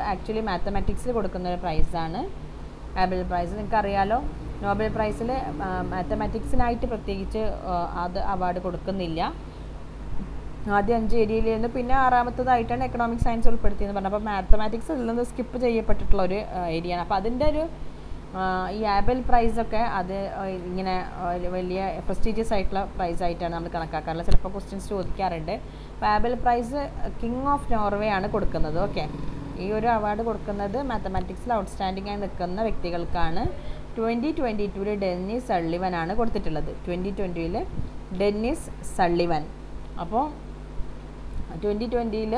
actually മാത്തമാറ്റിക്സിൽ കൊടുക്കുന്ന ഒരു പ്രൈസാണ് ആബിൾ പ്രൈസ് നിങ്ങൾക്ക് അറിയാലോ നോബൽ പ്രൈസിൽ മാത്തമാറ്റിക്സിനായിട്ട് പ്രത്യേകിച്ച് ആ, അത് അവാർഡ് കൊടുക്കുന്നില്ല ആദ്യം അഞ്ച് ഏരിയയിലായിരുന്നു പിന്നെ ആറാമത്തതായിട്ടാണ് എക്കണോമിക് സയൻസ് ഉൾപ്പെടുത്തിയെന്ന് പറഞ്ഞത് അപ്പോൾ മാത്തമാറ്റിക്സ് ഇതിൽ നിന്ന് സ്കിപ്പ് ചെയ്യപ്പെട്ടിട്ടുള്ള ഒരു ഏരിയയാണ് അപ്പോൾ അതിൻ്റെ ഒരു ആ, ഈ ആബൽ പ്രൈസൊക്കെ അത് ആ, ഇങ്ങനെ ആ, വലിയ പ്രസ്റ്റീജിയസ് ആയിട്ടുള്ള പ്രൈസ് ആയിട്ടാണ് നമ്മൾ കണക്കാക്കാറുള്ളത് ചിലപ്പോൾ ക്വസ്റ്റ്യൻസ് ചോദിക്കാറുണ്ട് അപ്പോൾ Abel prize King of Norway ആണ് കൊടുക്കുന്നത് ഓക്കെ ഈ ഒരു അവാർഡ് കൊടുക്കുന്നത് മാത്തമാറ്റിക്സിൽ ഔട്ട്സ്റ്റാൻഡിംഗ് ആയി നിൽക്കുന്ന വ്യക്തികൾക്കാണ് ട്വൻറ്റി ട്വൻറ്റി ടൂവിൽ ഡെന്നിസ് സള്ളിവൻ ആണ് കൊടുത്തിട്ടുള്ളത് ട്വൻറ്റി ട്വൻറ്റിയിൽ ഡെന്നിസ് സള്ളിവൻ അപ്പോൾ ട്വൻറ്റി ട്വൻറ്റിയിൽ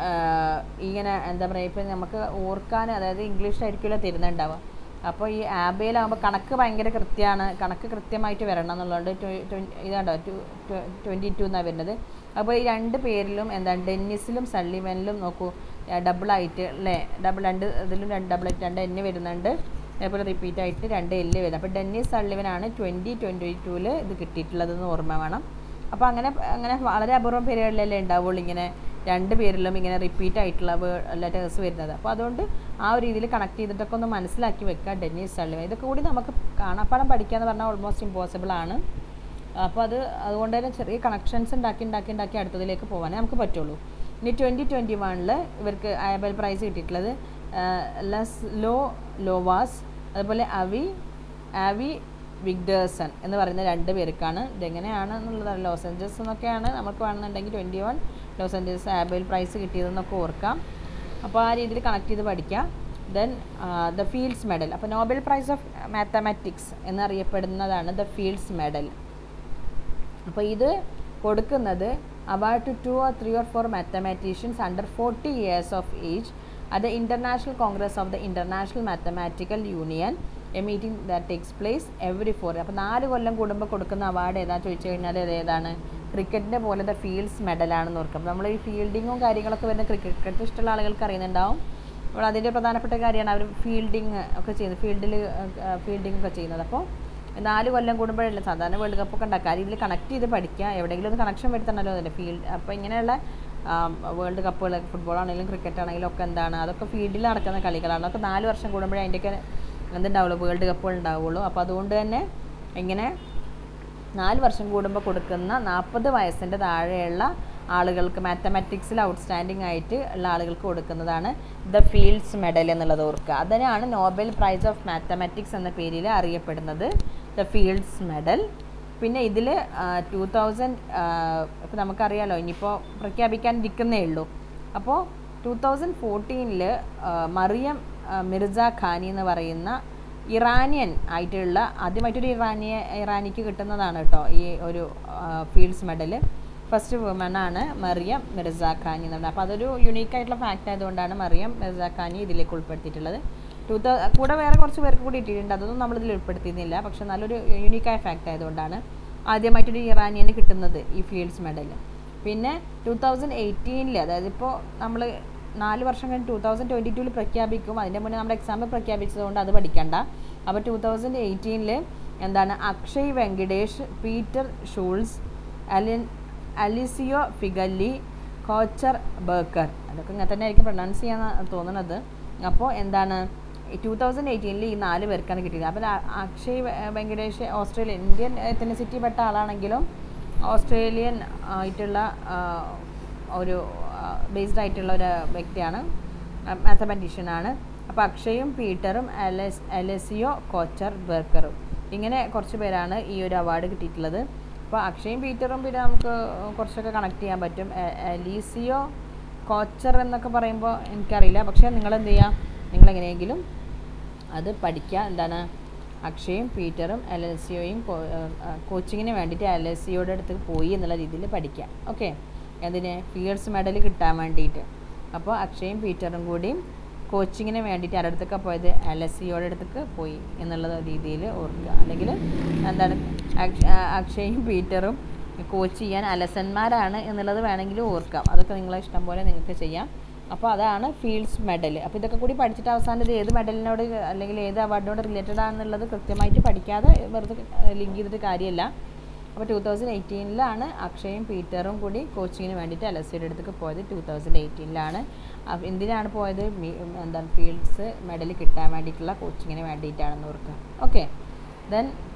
ഇങ്ങനെ എന്താ പറയുക ഇപ്പം നമുക്ക് ഓർക്കാൻ അതായത് ഇംഗ്ലീഷിലായിരിക്കുമല്ലോ തരുന്നുണ്ടാവുക അപ്പോൾ ഈ ആബയിലാകുമ്പോൾ കണക്ക് ഭയങ്കര കൃത്യമാണ് കണക്ക് കൃത്യമായിട്ട് വരണം എന്നുള്ളതുകൊണ്ട് ട്വ- ട്വ- ഇതാണ്ടോ ടു ട്വൻറ്റി ടു എന്നാണ് വരുന്നത് അപ്പോൾ ഈ രണ്ട് പേരിലും എന്താണ് ഡെന്നിസിലും സള്ളിവനിലും നോക്കൂ ഡബിളായിട്ട് അല്ലേ ഡബിൾ രണ്ട് ഇതിലും രണ്ട് ഡബിളായിട്ട് രണ്ട് എന്നെ വരുന്നുണ്ട് അതേപോലെ റിപ്പീറ്റ് ആയിട്ട് രണ്ട് എല്ല് വരുന്നത് അപ്പോൾ ഡെന്നിസ് സള്ളിവനാണ് ട്വൻറ്റി ട്വൻറ്റി ടൂവിൽ ഇത് കിട്ടിയിട്ടുള്ളതെന്ന് ഓർമ്മ വേണം അപ്പോൾ അങ്ങനെ അങ്ങനെ വളരെ അപൂർവം പേരുകളിലല്ലേ ഉണ്ടാവുള്ളൂ ഇങ്ങനെ രണ്ട് പേരിലും ഇങ്ങനെ റിപ്പീറ്റ് ആയിട്ടുള്ള ലെറ്റേഴ്സ് വരുന്നത് അപ്പോൾ അതുകൊണ്ട് ആ ഒരു രീതിയിൽ കണക്ട് ചെയ്തിട്ടൊക്കെ ഒന്ന് മനസ്സിലാക്കി വെക്കുക ഡെന്നിസ് സള്ളിവൻ ഇതൊക്കെ കൂടി നമുക്ക് കാണാപ്പാടം പഠിക്കുക എന്ന് പറഞ്ഞാൽ ഓൾമോസ്റ്റ് ഇമ്പോസിബിൾ ആണ് അപ്പോൾ അത് അതുകൊണ്ട് തന്നെ ചെറിയ കണക്ഷൻസ് ഉണ്ടാക്കി ഉണ്ടാക്കി ഉണ്ടാക്കി അടുത്തതിലേക്ക് പോകാനേ നമുക്ക് പറ്റുള്ളൂ ഇനി ട്വൻറ്റി ട്വൻറ്റി വണ്ണിൽ ഇവർക്ക് ആബൽ പ്രൈസ് കിട്ടിയിട്ടുള്ളത് ലസ് ലോ ലോവാസ് അതുപോലെ അവി ആവി വിഗ്ഡേഴ്സൺ എന്ന് പറയുന്ന രണ്ട് പേർക്കാണ് ഇതെങ്ങനെയാണ് എന്നുള്ളത് ലോസ് ഏഞ്ചൽസ് എന്നൊക്കെയാണ് നമുക്ക് വേണമെന്നുണ്ടെങ്കിൽ twenty one Los Angeles Abel prize കിട്ടിയതെന്നൊക്കെ ഓർക്കാം അപ്പോൾ ആ രീതിയിൽ കണക്ട് ചെയ്ത് പഠിക്കാം ദെൻ ദ ഫീൽഡ്സ് മെഡൽ അപ്പോൾ നോബൽ പ്രൈസ് ഓഫ് മാത്തമാറ്റിക്സ് എന്നറിയപ്പെടുന്നതാണ് ദ ഫീൽഡ്സ് മെഡൽ അപ്പോൾ ഇത് കൊടുക്കുന്നത് award to two or three or four mathematicians under forty years of age at the international congress of the international mathematical union a meeting that takes place every four അപ്പോൾ നാല് കൊല്ലം കൂടുമ്പോൾ കൊടുക്കുന്ന award ഏതാ ചോദിച്ചു കഴിഞ്ഞാൽ അത് ഏതാണ് ക്രിക്കറ്റിൻ്റെ പോലത്തെ ഫീൽഡ്സ് മെഡലാണെന്ന് ഓർക്കും നമ്മൾ ഈ ഫീൽഡിങ്ങും കാര്യങ്ങളൊക്കെ വരുന്ന ക്രിക്കറ്റ് ക്രിക്കറ്റ് ഇഷ്ടമുള്ള ആളുകൾക്ക് അറിയുന്നുണ്ടാവും അപ്പോൾ അതിൻ്റെ പ്രധാനപ്പെട്ട കാര്യമാണ് അവർ ഫീൽഡിങ് ഒക്കെ ചെയ്യുന്നത് ഫീൽഡിൽ ഫീൽഡിംഗ് ഒക്കെ ചെയ്യുന്നത് അപ്പോൾ നാല് കൊല്ലം കൂടുമ്പോഴല്ലേ സാധാരണ വേൾഡ് കപ്പ് ഒക്കെ ഉണ്ടാക്കുക ആ രീതിയിൽ കണക്ട് ചെയ്ത് പഠിക്കുക എവിടെയെങ്കിലും ഒന്ന് കണക്ഷൻ വരുത്തണമല്ലോ അതിൻ്റെ ഫീൽഡ് അപ്പോൾ ഇങ്ങനെയുള്ള വേൾഡ് കപ്പുകൾ ഫുട്ബോൾ ആണെങ്കിലും ക്രിക്കറ്റ് ആണെങ്കിലും ഒക്കെ എന്താണ് അതൊക്കെ ഫീൽഡിൽ നടക്കുന്ന കളികളാണ് അതൊക്കെ നാല് വർഷം കൂടുമ്പോഴേ അതിൻ്റെയൊക്കെ എന്തുണ്ടാവുള്ളൂ വേൾഡ് കപ്പുകൾ ഉണ്ടാവുള്ളൂ അപ്പോൾ അതുകൊണ്ട് തന്നെ ഇങ്ങനെ നാല് വർഷം കൂടുമ്പോൾ കൊടുക്കുന്ന നാൽപ്പത് വയസ്സിൻ്റെ താഴെയുള്ള ആളുകൾക്ക് മാത്തമാറ്റിക്സിൽ ഔട്ട്സ്റ്റാൻഡിംഗ് ആയിട്ട് ഉള്ള ആളുകൾക്ക് കൊടുക്കുന്നതാണ് ദ ഫീൽഡ്സ് മെഡൽ എന്നുള്ളത് ഓർക്കുക അതിനാണ് നോബൽ പ്രൈസ് ഓഫ് മാത്തമാറ്റിക്സ് എന്ന പേരിൽ അറിയപ്പെടുന്നത് ദ ഫീൽഡ്സ് മെഡൽ പിന്നെ ഇതിൽ ടൂ തൗസൻഡ് ഇപ്പോൾ നമുക്കറിയാലോ ഇനിയിപ്പോൾ പ്രഖ്യാപിക്കാൻ ഇരിക്കുന്നേ ഉള്ളൂ അപ്പോൾ ടൂ തൗസൻഡ് ഫോർട്ടീനിൽ മറിയം ആ, മിർസ ഖാനി എന്ന് പറയുന്ന ഇറാനിയൻ ആയിട്ടുള്ള ആദ്യമായിട്ടൊരു ഇറാനിയ ഇറാനിക്ക് കിട്ടുന്നതാണ് കേട്ടോ ഈ ഒരു ഫീൽഡ്സ് മെഡൽ ഫസ്റ്റ് വുമൺ ആണ് മറിയം മിർസ ഖാനി എന്ന് പറയുന്നത് അപ്പോൾ അതൊരു യുണീക്ക് ആയിട്ടുള്ള ഫാക്റ്റ് ആയതുകൊണ്ടാണ് മറിയം മിർസ ഖാനി ഇതിലേക്ക് ഉൾപ്പെടുത്തിയിട്ടുള്ളത് ടൂ തൗ കൂടെ വേറെ കുറച്ച് പേർക്ക് കൂടി ഇട്ടിട്ടുണ്ട് അതൊന്നും നമ്മളിതിൽ ഉൾപ്പെടുത്തിയിരുന്നില്ല പക്ഷെ നല്ലൊരു യുണീക്കായ ഫാക്റ്റ് ആയതുകൊണ്ടാണ് ആദ്യമായിട്ടൊരു ഇറാനിയന് കിട്ടുന്നത് ഈ ഫീൽഡ്സ് മെഡൽ പിന്നെ ടൂ തൗസൻഡ് എയ്റ്റീനിൽ അതായത് ഇപ്പോൾ നമ്മൾ നാല് വർഷം കഴിഞ്ഞ് ടൂ തൗസൻഡ് ട്വൻറ്റി ടൂവിൽ പ്രഖ്യാപിക്കും അതിൻ്റെ മുന്നേ നമ്മുടെ എക്സാമിൽ പ്രഖ്യാപിച്ചതുകൊണ്ട് അത് പഠിക്കണ്ട അപ്പോൾ ടൂ തൗസൻഡ് എയ്റ്റീനിൽ എന്താണ് അക്ഷയ് വെങ്കടേഷ് പീറ്റർ ഷൂൾസ് അലിൻ അലിസിയോ ഫിഗല്ലി കോച്ചർ ബേക്കർ അതൊക്കെ ഇങ്ങനെ തന്നെ ആയിരിക്കും പ്രൊനൗൺസ് ചെയ്യാൻ തോന്നുന്നത് അപ്പോൾ എന്താണ് ടൂ തൗസൻഡ് എയ്റ്റീനിൽ ഈ നാല് പേർക്കാണ് കിട്ടിയത് അപ്പോൾ ആ- അക്ഷയ് വെ- വെങ്കടേഷ് ഓസ്ട്രേലിയ ഇന്ത്യൻ എത്തനിസിറ്റി പെട്ട ആളാണെങ്കിലും ഓസ്ട്രേലിയൻ ആയിട്ടുള്ള ആ, ഒരു ബേസ്ഡ് ആയിട്ടുള്ള ഒരു വ്യക്തിയാണ് മാത്തമാറ്റീഷ്യനാണ് അപ്പോൾ അക്ഷയും പീറ്ററും അലസ് അലസിയോ കോച്ചർ ബർക്കറും ഇങ്ങനെ കുറച്ച് പേരാണ് ഈ ഒരു അവാർഡ് കിട്ടിയിട്ടുള്ളത് അപ്പോൾ അക്ഷയും പീറ്ററും പിന്നെ നമുക്ക് കുറച്ചൊക്കെ കണക്ട് ചെയ്യാൻ പറ്റും എ- അലീസിയോ കോച്ചർ എന്നൊക്കെ പറയുമ്പോൾ എനിക്കറിയില്ല പക്ഷേ നിങ്ങൾ എന്ത് ചെയ്യുക നിങ്ങൾ എങ്ങനെയെങ്കിലും അത് പഠിക്കുക എന്താണ് അക്ഷയും പീറ്ററും എൽ എൽ സിയോയും കോച്ചിങ്ങിന് വേണ്ടിയിട്ട് എൽ എൽ സിയോയുടെ അടുത്ത് പോയി എന്നുള്ള രീതിയിൽ പഠിക്കുക ഓക്കെ അതിന് ഫീൽഡ്സ് മെഡൽ കിട്ടാൻ വേണ്ടിയിട്ട് അപ്പോൾ അക്ഷയും പീറ്ററും കൂടിയും കോച്ചിങ്ങിന് വേണ്ടിയിട്ട് ആരുടെ അടുത്തൊക്കെ പോയത് എൽ എസ് സിയോടെ അടുത്തേക്ക് പോയി എന്നുള്ള രീതിയിൽ ഓർക്കുക അല്ലെങ്കിൽ എന്താണ് അക്ഷ- ആ, അക്ഷയും പീറ്ററും കോച്ച് ചെയ്യാൻ അലസന്മാരാണ് എന്നുള്ളത് വേണമെങ്കിൽ ഓർക്കാം അതൊക്കെ നിങ്ങളെ ഇഷ്ടം പോലെ നിങ്ങൾക്ക് ചെയ്യാം അപ്പോൾ അതാണ് ഫീൽഡ്സ് മെഡൽ അപ്പോൾ ഇതൊക്കെ കൂടി പഠിച്ചിട്ട് അവസാനം ഇത് ഏത് മെഡലിനോട് അല്ലെങ്കിൽ ഏത് അവാർഡിനോട് റിലേറ്റഡ് ആണെന്നുള്ളത് കൃത്യമായിട്ട് പഠിക്കാതെ വെറുതെ ലിങ്ക് ചെയ്തിട്ട് കാര്യമില്ല അപ്പോൾ ടൂ തൗസൻഡ് എയ്റ്റീനിലാണ് അക്ഷയും പീറ്ററും കൂടി കോച്ചിങ്ങിന് വേണ്ടിയിട്ട് എൽ എസ് സിയുടെ അടുത്തേക്ക് പോയത് ടൂ തൗസൻഡ് എയ്റ്റീനിലാണ് എന്തിനാണ് പോയത് മി- എന്താണ് ഫീൽഡ്സ് മെഡൽ കിട്ടാൻ വേണ്ടിയിട്ടുള്ള കോച്ചിങ്ങിന് വേണ്ടിയിട്ടാണെന്ന് ഓർക്കുക ഓക്കെ ദെൻ